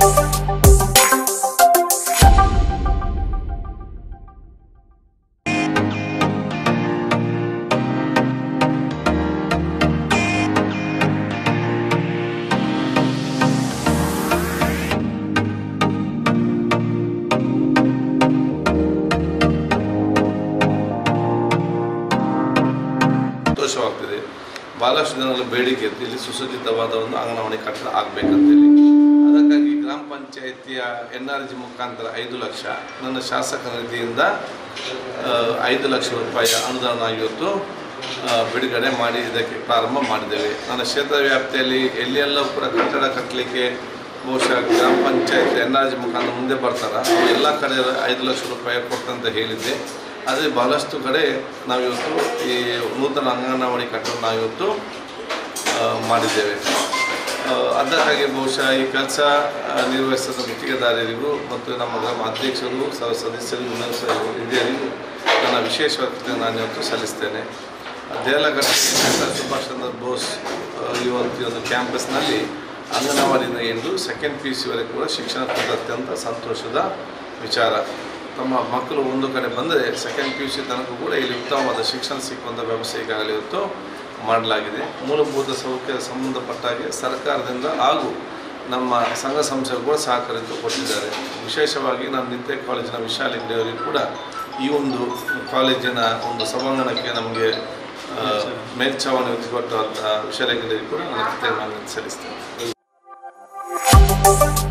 ಸಂತೋಷವಾಗ್ತಿದೆ ಭಾಳಷ್ಟು ಜನಗಳ ಬೇಡಿಕೆ ಇತ್ತು ಇಲ್ಲಿ ಸುಸಜ್ಜಿತವಾದ ಒಂದು ಅಂಗನವಾಡಿ ಕಟ್ಟಡ ಆಗಬೇಕಂತೇಳಿ ಅದಕ್ಕಾಗಿ ಗ್ರಾಮ ಪಂಚಾಯಿತಿಯ ಎನ್ ಆರ್ ಜಿ ಮುಖಾಂತರ ಐದು ಲಕ್ಷ ನನ್ನ ಶಾಸಕ ನಿಧಿಯಿಂದ ಆ, ಐದು ಲಕ್ಷ ರೂಪಾಯಿಯ ಅನುದಾನ ಇವತ್ತು ಆ, ಬಿಡುಗಡೆ ಮಾಡಿ ಇದಕ್ಕೆ ಪ್ರಾರಂಭ ಮಾಡಿದ್ದೇವೆ ನನ್ನ ಕ್ಷೇತ್ರ ವ್ಯಾಪ್ತಿಯಲ್ಲಿ ಎಲ್ಲಿಯೆಲ್ಲೂ ಕೂಡ ಕಟ್ಟಡ ಕಟ್ಟಲಿಕ್ಕೆ ಬಹುಶಃ ಗ್ರಾಮ ಪಂಚಾಯತ್ ಎನ್ ಆರ್ ಜಿ ಮುಖಾಂತರ ಮುಂದೆ ಬರ್ತಾರ ಅವ್ರು ಎಲ್ಲ ಕಡೆ ಐದು ಲಕ್ಷ ರೂಪಾಯಿ ಕೊಡ್ತಂತ ಹೇಳಿದ್ದೆ ಆದರೆ ಬಹಳಷ್ಟು ಕಡೆ ನಾವಿವತ್ತು ಈ ನೂತನ ಅಂಗನವಾಡಿ ಕಟ್ಟಡ ನಾವಿವತ್ತು ಆ, ಮಾಡಿದ್ದೇವೆ ಆ, ಅದಕ್ಕಾಗಿ ಬಹುಶಃ ಈ ಕೆಲಸ ನಿರ್ವಹಿಸಿದ ಗುತ್ತಿಗೆದಾರರಿಗೂ ಮತ್ತು ನಮ್ಮ ಗ್ರಾಮ ಅಧ್ಯಕ್ಷರು ಸ- ಸದಸ್ಯರಿಗೂ ಉನ್ನತ ಹಿರಿಯರಿಗೂ ನನ್ನ ವಿಶೇಷವಾಗಿ ನಾನು ಇವತ್ತು ಸಲ್ಲಿಸ್ತೇನೆ ದೇಲಘಟ್ಟ ಸುಭಾಷ್ ಚಂದ್ರ ಬೋಸ್ ಆ, ಇವತ್ತು ಈ ಒಂದು ಕ್ಯಾಂಪಸ್ನಲ್ಲಿ ಅಂಗನವಾಡಿಯಿಂದ ಹಿಡಿದು ಸೆಕೆಂಡ್ ಪಿ ಯು ಸಿವರೆಗೆ ಕೂಡ ಶಿಕ್ಷಣ ಪಡೆದ ಅತ್ಯಂತ ಸಂತೋಷದ ವಿಚಾರ ತಮ್ಮ ಮಕ್ಕಳು ಒಂದು ಕಡೆ ಬಂದರೆ ಸೆಕೆಂಡ್ ಪಿ ಯು ಸಿ ತನಕ ಕೂಡ ಇಲ್ಲಿ ಉತ್ತಮವಾದ ಶಿಕ್ಷಣ ಸಿಕ್ಕುವಂಥ ವ್ಯವಸ್ಥೆ ಈಗಾಗಲೇ ಇವತ್ತು ಮಾಡಲಾಗಿದೆ ಮೂಲಭೂತ ಸೌಕರ್ಯ ಸಂಬಂಧಪಟ್ಟ ಹಾಗೆ ಸರ್ಕಾರದಿಂದ ಹಾಗೂ ನಮ್ಮ ಸಂಘ ಸಂಸ್ಥೆಗಳು ಕೂಡ ಸಹಕರಿಸಿ ಕೊಟ್ಟಿದ್ದಾರೆ ವಿಶೇಷವಾಗಿ ನಾನು ನಿತ್ಯ ಕಾಲೇಜಿನ ವಿಶಾಲ್ ಅವರಿಗೆ ಕೂಡ ಈ ಒಂದು ಕಾಲೇಜಿನ ಒಂದು ಸಭಾಂಗಣಕ್ಕೆ ನಮಗೆ ಆ, ಮೇಲ್ಛಾವಣಿ ಕೊಟ್ಟಂಥ ವಿಶಾಲ ಕೂಡ ನಾನು ಕೃತಜ್ಞತೆ ಸಲ್ಲಿಸ್ತೇನೆ